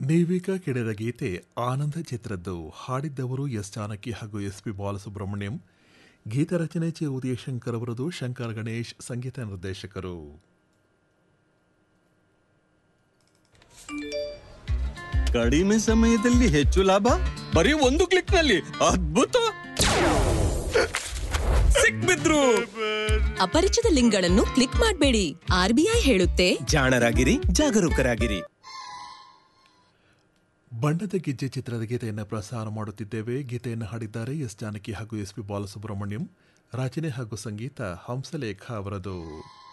ನೀವೀಗ ಕೇಳಿದ ಗೀತೆ ಆನಂದ ಚಿತ್ರದ್ದು ಹಾಡಿದ್ದವರು ಎಸ್ ಜಾನಕಿ ಹಾಗೂ ಎಸ್ ಪಿ ಬಾಲಸುಬ್ರಹ್ಮಣ್ಯಂ ಗೀತ ರಚನೆ ಚೆ ಉದಯಶಂಕರ್ ಅವರದು ಶಂಕರ್ ಗಣೇಶ್ ಸಂಗೀತ ನಿರ್ದೇಶಕರು ಕಡಿಮೆ ಸಮಯದಲ್ಲಿ ಹೆಚ್ಚು ಲಾಭ ಬರೀ ಒಂದು ಕ್ಲಿಕ್ ನಲ್ಲಿ ಅದ್ಭುತ ಸಿಕ್ಬಿದ್ರು ಅಪರಿಚಿತ ಲಿಂಕ್ಗಳನ್ನು ಕ್ಲಿಕ್ ಮಾಡಬೇಡಿ ಆರ್ಬಿಐ ಹೇಳುತ್ತೆ ಜಾಣರಾಗಿರಿ ಜಾಗರೂಕರಾಗಿರಿ ಬಣ್ಣದ ಗೆಜ್ಜೆ ಚಿತ್ರದ ಗೀತೆಯನ್ನು ಪ್ರಸಾರ ಮಾಡುತ್ತಿದ್ದೇವೆ ಗೀತೆಯನ್ನು ಹಾಡಿದ್ದಾರೆ ಎಸ್ ಜಾನಕಿ ಹಾಗೂ ಎಸ್ ಪಿ ಬಾಲಸುಬ್ರಹ್ಮಣ್ಯಂ ರಚನೆ ಹಾಗೂ ಸಂಗೀತ ಹಂಸಲೇಖ ಅವರದು